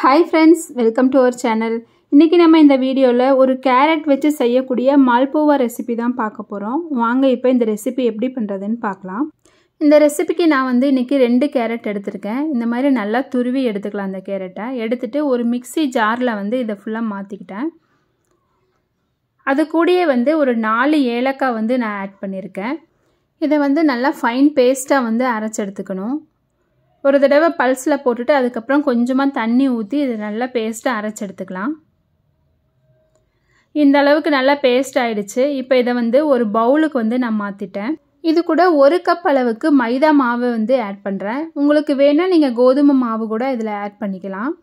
hi friends welcome to our channel இன்றைக்கி நம்ம இந்த வீடியோவில் ஒரு கேரட் வச்சு செய்யக்கூடிய மால்போவா ரெசிபி தான் பார்க்க போகிறோம் வாங்க இப்போ இந்த ரெசிபி எப்படி பண்ணுறதுன்னு பார்க்கலாம் இந்த ரெசிபிக்கு நான் வந்து இன்றைக்கி ரெண்டு கேரட் எடுத்திருக்கேன் இந்த மாதிரி நல்லா துருவி எடுத்துக்கலாம் அந்த கேரட்டை எடுத்துகிட்டு ஒரு மிக்சி ஜாரில் வந்து இதை ஃபுல்லாக மாற்றிக்கிட்டேன் அது கூடயே வந்து ஒரு நாலு ஏலக்காய் வந்து நான் ஆட் பண்ணியிருக்கேன் இதை வந்து நல்லா ஃபைன் பேஸ்ட்டாக வந்து அரைச்சி எடுத்துக்கணும் ஒரு தடவை பல்ஸில் போட்டுட்டு அதுக்கப்புறம் கொஞ்சமாக தண்ணி ஊற்றி இதை நல்லா பேஸ்ட்டாக அரைச்சி எடுத்துக்கலாம் இந்த அளவுக்கு நல்லா பேஸ்ட் ஆகிடுச்சு இப்போ இதை வந்து ஒரு பவுலுக்கு வந்து நான் மாற்றிட்டேன் இது கூட ஒரு கப் அளவுக்கு மைதா மாவு வந்து ஆட் பண்ணுறேன் உங்களுக்கு வேணால் நீங்கள் கோதுமை மாவு கூட இதில் ஆட் பண்ணிக்கலாம்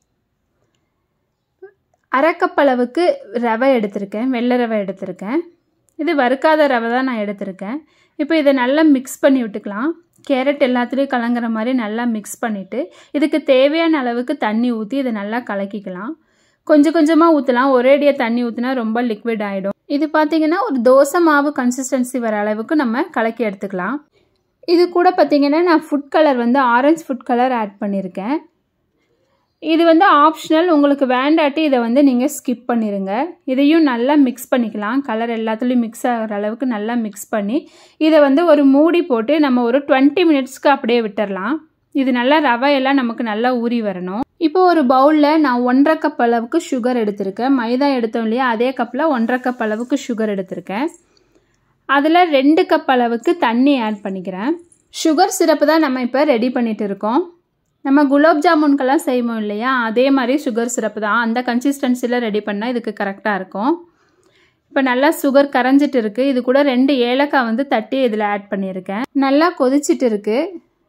அரை கப் அளவுக்கு ரவை எடுத்திருக்கேன் வெள்ளை ரவை எடுத்திருக்கேன் இது வறுக்காத ரவை தான் நான் எடுத்திருக்கேன் இப்போ இதை நல்லா மிக்ஸ் பண்ணி விட்டுக்கலாம் கேரட் எல்லாத்துலேயும் கலங்குற மாதிரி நல்லா மிக்ஸ் பண்ணிவிட்டு இதுக்கு தேவையான அளவுக்கு தண்ணி ஊற்றி இதை நல்லா கலக்கிக்கலாம் கொஞ்சம் கொஞ்சமாக ஊற்றலாம் ஒரேடியாக தண்ணி ஊற்றினா ரொம்ப லிக்விட் ஆகிடும் இது பார்த்திங்கன்னா ஒரு தோசை மாவு கன்சிஸ்டன்சி வர அளவுக்கு நம்ம கலக்கி எடுத்துக்கலாம் இது கூட பார்த்திங்கன்னா நான் ஃபுட் கலர் வந்து ஆரஞ்சு ஃபுட் கலர் ஆட் பண்ணியிருக்கேன் இது வந்து ஆப்ஷனல் உங்களுக்கு வேண்டாட்டி இதை வந்து நீங்கள் ஸ்கிப் பண்ணிடுங்க இதையும் நல்லா மிக்ஸ் பண்ணிக்கலாம் கலர் எல்லாத்துலேயும் மிக்ஸ் ஆகிற அளவுக்கு நல்லா மிக்ஸ் பண்ணி இதை வந்து ஒரு மூடி போட்டு நம்ம ஒரு டுவெண்ட்டி மினிட்ஸ்க்கு அப்படியே விட்டுறலாம் இது நல்லா ரவை எல்லாம் நமக்கு நல்லா ஊறி வரணும் இப்போ ஒரு பவுலில் நான் ஒன்றரை கப் அளவுக்கு சுகர் எடுத்திருக்கேன் மைதா எடுத்தோம் இல்லையா அதே கப்பில் ஒன்றரை கப் அளவுக்கு சுகர் எடுத்திருக்கேன் அதில் ரெண்டு கப் அளவுக்கு தண்ணி ஆட் பண்ணிக்கிறேன் சுகர் சிரப்பு தான் நம்ம இப்போ ரெடி பண்ணிட்டு இருக்கோம் நம்ம குலாப் ஜாமுன்கெல்லாம் செய்வோம் இல்லையா அதே மாதிரி சுகர் சிரப்பு தான் அந்த கன்சிஸ்டன்சியில் ரெடி பண்ணால் இதுக்கு கரெக்டாக இருக்கும் இப்போ நல்லா சுகர் கரைஞ்சிட்டு இருக்குது இது கூட ரெண்டு ஏலக்காய் வந்து தட்டி இதில் ஆட் பண்ணியிருக்கேன் நல்லா கொதிச்சிட்டு இருக்குது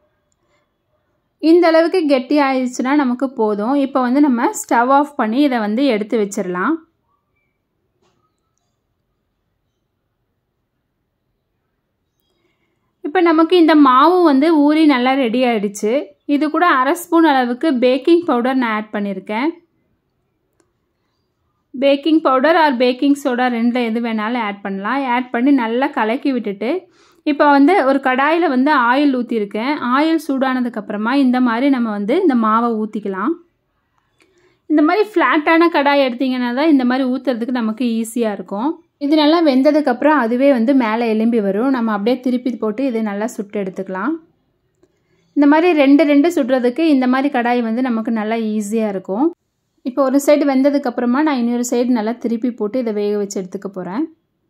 இந்த அளவுக்கு கெட்டி ஆயிடுச்சுன்னா நமக்கு போதும் இப்போ வந்து நம்ம ஸ்டவ் ஆஃப் பண்ணி இதை வந்து எடுத்து வச்சிடலாம் இப்போ நமக்கு இந்த மாவு வந்து ஊறி நல்லா ரெடி ஆயிடுச்சு இது கூட அரை ஸ்பூன் அளவுக்கு பேக்கிங் பவுடர் நான் ஆட் பண்ணியிருக்கேன் baking powder or baking soda ரெண்டில் எது வேணாலும் ஆட் பண்ணலாம் ஆட் பண்ணி நல்லா கலக்கி விட்டுட்டு இப்போ வந்து ஒரு கடாயில் வந்து ஆயில் ஊற்றிருக்கேன் ஆயில் சூடானதுக்கப்புறமா இந்த மாதிரி நம்ம வந்து இந்த மாவை ஊற்றிக்கலாம் இந்த மாதிரி ஃப்ளாட்டான கடாய் எடுத்திங்கன்னா தான் இந்த மாதிரி ஊற்றுறதுக்கு நமக்கு ஈஸியாக இருக்கும் இது நல்லா வெந்ததுக்கப்புறம் அதுவே வந்து மேலே எலும்பி வரும் நம்ம அப்படியே திருப்பி போட்டு இது நல்லா சுட்டு எடுத்துக்கலாம் இந்த மாதிரி ரெண்டு ரெண்டு சுடுறதுக்கு இந்த மாதிரி கடாய் வந்து நமக்கு நல்லா ஈஸியாக இருக்கும் இப்போ ஒரு சைடு வெந்ததுக்கப்புறமா நான் இன்னொரு சைடு நல்லா திருப்பி போட்டு இதை வேக வச்சு எடுத்துக்க போகிறேன்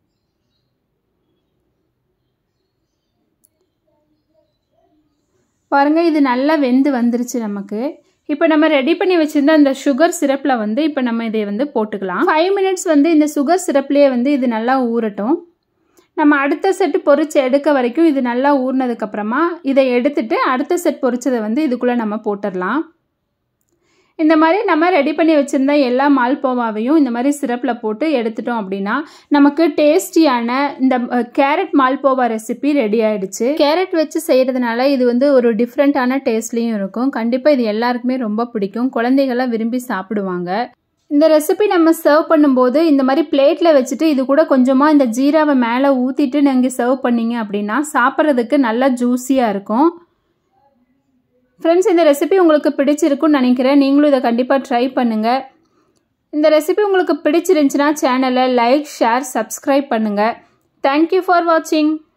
பாருங்கள் இது நல்லா வெந்து வந்துருச்சு நமக்கு இப்போ நம்ம ரெடி பண்ணி வச்சுருந்த அந்த சுகர் சிரப்பில் வந்து இப்போ நம்ம இதை வந்து போட்டுக்கலாம் ஃபைவ் மினிட்ஸ் வந்து இந்த சுகர் சிரப்லேயே வந்து இது நல்லா ஊறட்டும் நம்ம அடுத்த செட்டு பொறிச்சு எடுக்க வரைக்கும் இது நல்லா ஊறினதுக்கப்புறமா இதை எடுத்துட்டு அடுத்த செட் பொறிச்சதை வந்து இதுக்குள்ளே நம்ம போட்டுடலாம் இந்த மாதிரி நம்ம ரெடி பண்ணி வச்சுருந்த எல்லா மால்போவாவையும் இந்த மாதிரி சிரப்பில் போட்டு எடுத்துட்டோம் அப்படின்னா நமக்கு டேஸ்டியான இந்த கேரட் மால்போவா ரெசிபி ரெடி ஆயிடுச்சு கேரட் வச்சு செய்கிறதுனால இது வந்து ஒரு டிஃப்ரெண்ட்டான டேஸ்ட்லேயும் இருக்கும் கண்டிப்பாக இது எல்லாருக்குமே ரொம்ப பிடிக்கும் குழந்தைகள்லாம் விரும்பி சாப்பிடுவாங்க இந்த ரெசிபி நம்ம சர்வ் பண்ணும்போது இந்த மாதிரி பிளேட்டில் வச்சுட்டு இது கூட கொஞ்சமாக இந்த ஜீராவை மேலே ஊற்றிட்டு நீங்கள் சர்வ் பண்ணீங்க அப்படின்னா சாப்பிட்றதுக்கு நல்லா ஜூஸியாக இருக்கும் ஃப்ரெண்ட்ஸ் இந்த ரெசிபி உங்களுக்கு பிடிச்சிருக்குன்னு நினைக்கிறேன் நீங்களும் இதை கண்டிப்பாக ட்ரை பண்ணுங்கள் இந்த ரெசிபி உங்களுக்கு பிடிச்சிருந்துச்சுன்னா சேனலை லைக் ஷேர் சப்ஸ்கிரைப் பண்ணுங்கள் தேங்க்யூ ஃபார் வாட்சிங்